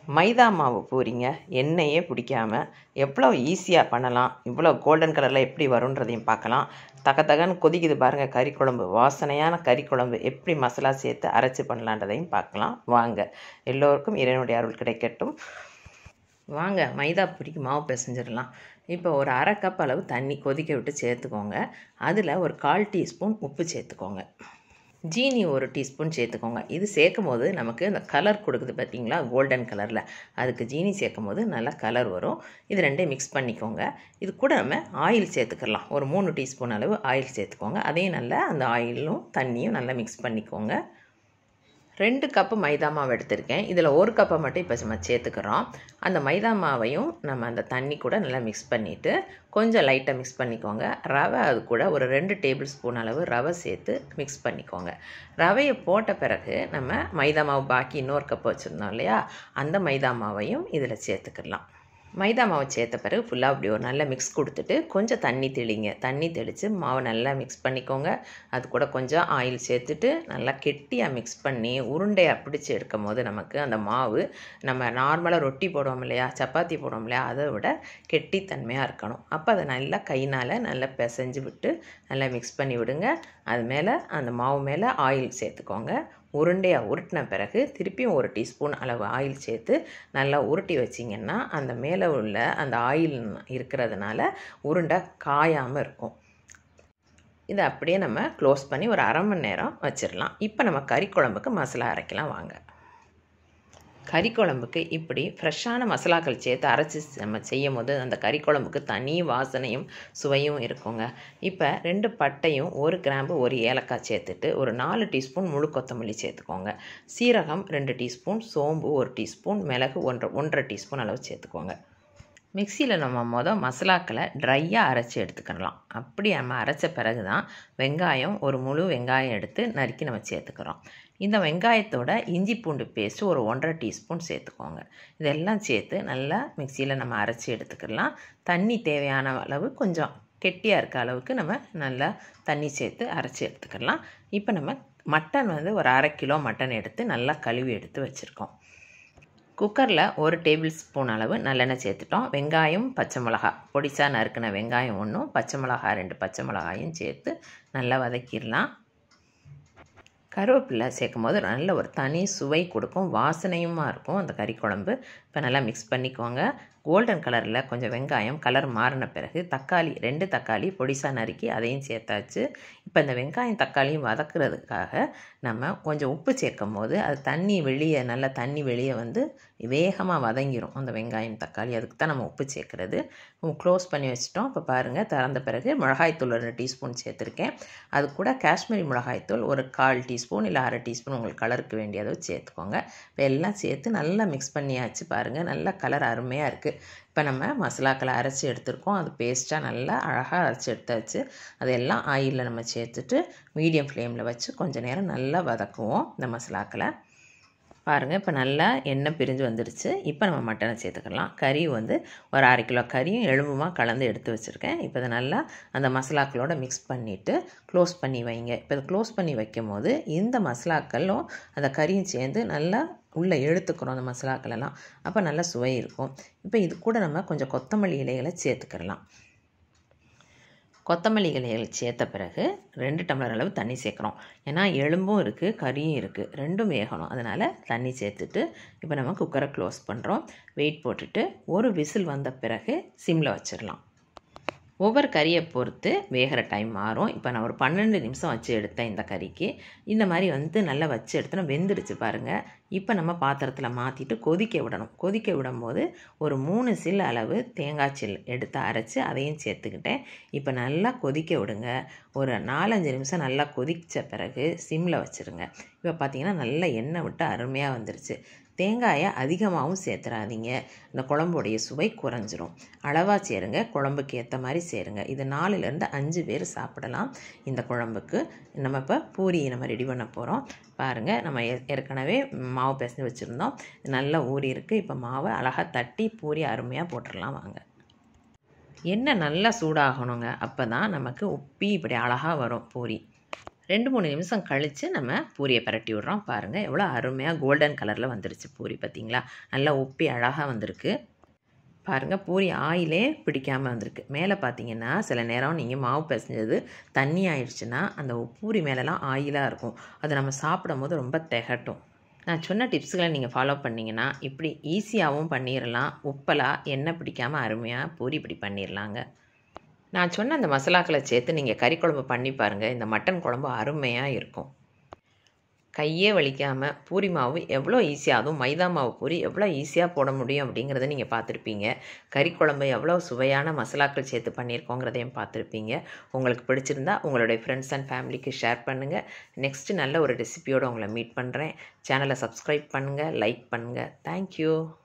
மைதா மாவு பூரிங்க எண்ணெயே பிடிக்காம எவ்வளோ ஈஸியாக பண்ணலாம் இவ்வளோ கோல்டன் கலரில் எப்படி வரும்ன்றதையும் பார்க்கலாம் தக தகன்னு கொதிக்குது பாருங்கள் கறி குழம்பு வாசனையான கறி குழம்பு எப்படி மசாலா சேர்த்து அரைச்சி பண்ணலான்றதையும் பார்க்கலாம் வாங்க எல்லோருக்கும் இறைவனுடைய அருள் கிடைக்கட்டும் வாங்க மைதா பொரிக்கு மாவு பிசைஞ்சிடலாம் இப்போ ஒரு அரை கப் அளவு தண்ணி கொதிக்க விட்டு சேர்த்துக்கோங்க அதில் ஒரு கால் டீஸ்பூன் உப்பு சேர்த்துக்கோங்க ஜீனி ஒரு டீஸ்பூன் சேர்த்துக்கோங்க இது சேர்க்கும் போது நமக்கு அந்த கலர் கொடுக்குது பார்த்தீங்களா கோல்டன் கலரில் அதுக்கு ஜீனி சேர்க்கும் போது நல்லா கலர் வரும் இது ரெண்டையும் மிக்ஸ் பண்ணிக்கோங்க இது கூட நம்ம ஆயில் சேர்த்துக்கலாம் ஒரு மூணு டீஸ்பூன் அளவு ஆயில் சேர்த்துக்கோங்க அதையும் நல்லா அந்த ஆயிலும் தண்ணியும் நல்லா மிக்ஸ் பண்ணிக்கோங்க ரெண்டு கப்பு மைதா மாவு எடுத்திருக்கேன் இதில் ஒரு கப்பை மட்டும் இப்போ நம்ம சேர்த்துக்கிறோம் அந்த மைதா மாவையும் நம்ம அந்த தண்ணி கூட நல்லா மிக்ஸ் பண்ணிவிட்டு கொஞ்சம் லைட்டாக மிக்ஸ் பண்ணிக்கோங்க ரவை அது கூட ஒரு ரெண்டு டேபிள் ஸ்பூன் அளவு ரவை சேர்த்து மிக்ஸ் பண்ணிக்கோங்க ரவையை போட்ட பிறகு நம்ம மைதா மாவு பாக்கி இன்னொரு கப்பு வச்சுருந்தோம் இல்லையா அந்த மைதா மாவையும் இதில் சேர்த்துக்கலாம் மைதா மாவு சேர்த்த பிறகு ஃபுல்லாக அப்படி ஒரு நல்ல மிக்ஸ் கொடுத்துட்டு கொஞ்சம் தண்ணி தெளிங்க தண்ணி தெளித்து மாவை நல்லா மிக்ஸ் பண்ணிக்கோங்க அது கூட கொஞ்சம் ஆயில் சேர்த்துட்டு நல்லா கெட்டியாக மிக்ஸ் பண்ணி உருண்டையாக பிடிச்சி எடுக்கும் போது நமக்கு அந்த மாவு நம்ம நார்மலாக ரொட்டி போடுவோம் இல்லையா சப்பாத்தி போடுவோம் இல்லையா அதை விட கெட்டித்தன்மையாக இருக்கணும் அப்போ அதை நல்லா கைனால் நல்லா பிசைஞ்சு விட்டு நல்லா மிக்ஸ் பண்ணி விடுங்க அது மேலே அந்த மாவு மேலே ஆயில் சேர்த்துக்கோங்க உருண்டையாக உருட்டின பிறகு திருப்பியும் ஒரு டீஸ்பூன் அளவு ஆயில் சேர்த்து நல்லா உருட்டி வச்சிங்கன்னா அந்த மேலே உள்ள அந்த ஆயில் இருக்கிறதுனால உருண்டை காயாமல் இருக்கும் இதை அப்படியே நம்ம க்ளோஸ் பண்ணி ஒரு அரை மணி நேரம் வச்சிடலாம் இப்போ நம்ம கறி குழம்புக்கு மசாலா அரைக்கலாம் வாங்க கறி குழம்புக்கு இப்படி ஃப்ரெஷ்ஷான மசாலாக்கள் சேர்த்து அரைச்சி நம்ம செய்யும் போது அந்த கறி குழம்புக்கு தனி வாசனையும் சுவையும் இருக்குங்க இப்போ ரெண்டு பட்டையும் ஒரு கிராம்பு ஒரு ஏலக்காய் சேர்த்துட்டு ஒரு நாலு டீஸ்பூன் முழு கொத்தமல்லி சேர்த்துக்கோங்க சீரகம் ரெண்டு டீஸ்பூன் சோம்பு ஒரு டீஸ்பூன் மிளகு ஒன்றரை ஒன்றரை டீஸ்பூன் அளவு சேர்த்துக்கோங்க மிக்சியில் நம்ம மொதல் மசாலாக்களை ட்ரையாக அரைச்சி எடுத்துக்கலாம் அப்படி நம்ம அரைச்ச பிறகு தான் வெங்காயம் ஒரு முழு வெங்காயம் எடுத்து நறுக்கி நம்ம சேர்த்துக்கிறோம் இந்த வெங்காயத்தோட இஞ்சி பூண்டு பேஸ்ட்டு ஒரு ஒன்றரை டீஸ்பூன் சேர்த்துக்கோங்க இதெல்லாம் சேர்த்து நல்லா மிக்சியில் நம்ம அரைச்சி எடுத்துக்கலாம் தண்ணி தேவையான அளவு கொஞ்சம் கெட்டியாக இருக்க அளவுக்கு நம்ம நல்லா தண்ணி சேர்த்து அரைச்சி எடுத்துக்கலாம் இப்போ நம்ம மட்டன் வந்து ஒரு அரை கிலோ மட்டன் எடுத்து நல்லா கழுவி எடுத்து வச்சுருக்கோம் குக்கரில் ஒரு டேபிள் ஸ்பூன் அளவு நல்லெண்ணெய் சேர்த்துட்டோம் வெங்காயம் பச்சை மிளகா பொடிசாக நறுக்கின வெங்காயம் ஒன்றும் பச்சை மிளகா ரெண்டு பச்சை மிளகாயும் சேர்த்து நல்லா வதக்கிடலாம் கருவேப்பிலை சேர்க்கும் போது நல்ல ஒரு தனி சுவை கொடுக்கும் வாசனையுமா இருக்கும் அந்த கறி குழம்பு இப்போ நல்லா மிக்ஸ் பண்ணிக்கோங்க கோல்டன் கலரில் கொஞ்சம் வெங்காயம் கலர் மாறின பிறகு தக்காளி ரெண்டு தக்காளி பொடிசாக நறுக்கி அதையும் சேர்த்தாச்சு இப்போ இந்த வெங்காயம் தக்காளியும் வதக்குறதுக்காக நம்ம கொஞ்சம் உப்பு சேர்க்கும் போது அது தண்ணி வெளியே நல்லா தண்ணி வெளியே வந்து வேகமாக வதங்கிரும் அந்த வெங்காயம் தக்காளி அதுக்கு தான் நம்ம உப்பு சேர்க்குறது க்ளோஸ் பண்ணி வச்சிட்டோம் இப்போ பாருங்கள் திறந்த பிறகு மிளகாய்த்தூள் ரெண்டு டீஸ்பூன் சேர்த்துருக்கேன் அது கூட காஷ்மீரி மிளகாய்த்தூள் ஒரு கால் டீஸ்பூன் இல்லை அரை டீஸ்பூன் உங்களுக்கு கலருக்கு வேண்டியதை சேர்த்துக்கோங்க இப்போ எல்லாம் சேர்த்து நல்லா மிக்ஸ் பண்ணியாச்சு பாருங்கள் நல்லா கலர் அருமையாக இருக்குது இப்போ நம்ம மசாலாக்களை அரைச்சி எடுத்துருக்கோம் அது பேஸ்ட்டாக நல்லா அழகாக அரைச்சி எடுத்தாச்சு அதெல்லாம் ஆயிலில் நம்ம சேர்த்துட்டு மீடியம் ஃப்ளேமில் வச்சு கொஞ்சம் நேரம் நல்லா வதக்குவோம் இந்த மசாலாக்களை பாருங்கள் இப்போ நல்லா எண்ணெய் பிரிஞ்சு வந்துடுச்சு இப்போ நம்ம மட்டனை சேர்த்துக்கலாம் கறி வந்து ஒரு அரை கிலோ கறியும் எலும்புமா கலந்து எடுத்து வச்சுருக்கேன் இப்போ இதை நல்லா அந்த மசாலாக்களோட மிக்ஸ் பண்ணிவிட்டு க்ளோஸ் பண்ணி வைங்க இப்போ இதை க்ளோஸ் பண்ணி வைக்கும் போது இந்த மசாலாக்களும் அந்த கறியும் சேர்ந்து நல்லா உள்ளே எடுத்துக்கிறோம் அந்த மசாலாக்கள் எல்லாம் அப்போ நல்லா சுவை இருக்கும் இப்போ இது கூட நம்ம கொஞ்சம் கொத்தமல்லி இலைகளை சேர்த்துக்கிடலாம் கொத்தமல்லி இலைகள் சேர்த்த பிறகு ரெண்டு டம்ளர் அளவு தண்ணி சேர்க்குறோம் ஏன்னா எலும்பும் இருக்குது கறியும் இருக்குது ரெண்டும் வேகணும் அதனால் தண்ணி சேர்த்துட்டு இப்போ நம்ம குக்கரை க்ளோஸ் பண்ணுறோம் வெயிட் போட்டுட்டு ஒரு விசில் வந்த பிறகு சிம்மில் வச்சிடலாம் ஒவ்வொரு கறியை பொறுத்து வேகிற டைம் மாறும் இப்போ நான் ஒரு பன்னெண்டு நிமிஷம் வச்சு எடுத்தேன் இந்த கறிக்கு இந்த மாதிரி வந்து நல்லா வச்சு எடுத்தோன்னா வெந்துடுச்சு பாருங்கள் இப்போ நம்ம பாத்திரத்தில் மாற்றிட்டு கொதிக்க விடணும் கொதிக்க விடும்போது ஒரு மூணு சில் அளவு தேங்காய் சில் எடுத்து அரைச்சி அதையும் சேர்த்துக்கிட்டேன் இப்போ நல்லா கொதிக்க விடுங்க ஒரு நாலஞ்சு நிமிஷம் நல்லா கொதித்த பிறகு சிம்மில் வச்சுருங்க இப்போ பார்த்தீங்கன்னா நல்லா எண்ணெய் விட்டு அருமையாக வந்துருச்சு தேங்காயை அதிகமாகவும் சேர்த்துறாதீங்க இந்த குழம்புடைய சுவை குறைஞ்சிரும் அளவாக சேருங்க குழம்புக்கு ஏற்ற மாதிரி சேருங்க இது நாலுலேருந்து அஞ்சு பேர் சாப்பிடலாம் இந்த குழம்புக்கு நம்ம இப்போ பூரி நம்ம ரெடி பண்ண போகிறோம் பாருங்கள் நம்ம ஏ- ஏற்கனவே மாவு பிசைஞ்சு வச்சுருந்தோம் நல்லா ஊறி இருக்குது இப்போ மாவை அழகாக தட்டி பூரி அருமையாக போட்டுடலாம் வாங்க எண்ணெய் நல்லா சூடாகணுங்க அப்போ தான் நமக்கு உப்பி இப்படி அழகாக வரும் பூரி ரெண்டு மூணு நிமிஷம் கழித்து நம்ம பூரியை பரட்டி விட்றோம் பாருங்கள் எவ்வளோ அருமையாக கோல்டன் கலரில் வந்துருச்சு பூரி பார்த்திங்களா நல்லா உப்பி அழகாக வந்திருக்கு பாருங்கள் பூரி ஆயிலே பிடிக்காமல் வந்திருக்கு மேலே பார்த்தீங்கன்னா சில நேரம் நீங்கள் மாவு பிசைஞ்சது தண்ணி ஆயிடுச்சுன்னா அந்த பூரி மேலெலாம் ஆயிலாக இருக்கும் அதை நம்ம சாப்பிடும் போது ரொம்ப திகட்டும் நான் சொன்ன டிப்ஸுகளை நீங்கள் ஃபாலோ பண்ணிங்கன்னா இப்படி ஈஸியாகவும் பண்ணிடலாம் உப்பலாக எண்ணெய் பிடிக்காமல் அருமையாக பூரி இப்படி பண்ணிடலாங்க நான் சொன்ன அந்த மசாலாக்களை சேர்த்து நீங்கள் கறி குழம்பு பண்ணி பாருங்கள் இந்த மட்டன் குழம்பு அருமையாக இருக்கும் கையே வலிக்காமல் பூரி மாவு எவ்வளோ ஈஸியாக அதுவும் மைதா மாவு பூரி எவ்வளோ ஈஸியாக போட முடியும் அப்படிங்கிறத நீங்கள் பார்த்துருப்பீங்க கறி குழம்பு எவ்வளோ சுவையான மசாலாக்கள் சேர்த்து பண்ணியிருக்கோங்கிறதையும் பார்த்துருப்பீங்க உங்களுக்கு பிடிச்சிருந்தா உங்களுடைய ஃப்ரெண்ட்ஸ் அண்ட் ஃபேமிலிக்கு ஷேர் பண்ணுங்கள் நெக்ஸ்ட்டு நல்ல ஒரு ரெசிபியோடு உங்களை மீட் பண்ணுறேன் சேனலை சப்ஸ்கிரைப் பண்ணுங்கள் லைக் பண்ணுங்கள் தேங்க்யூ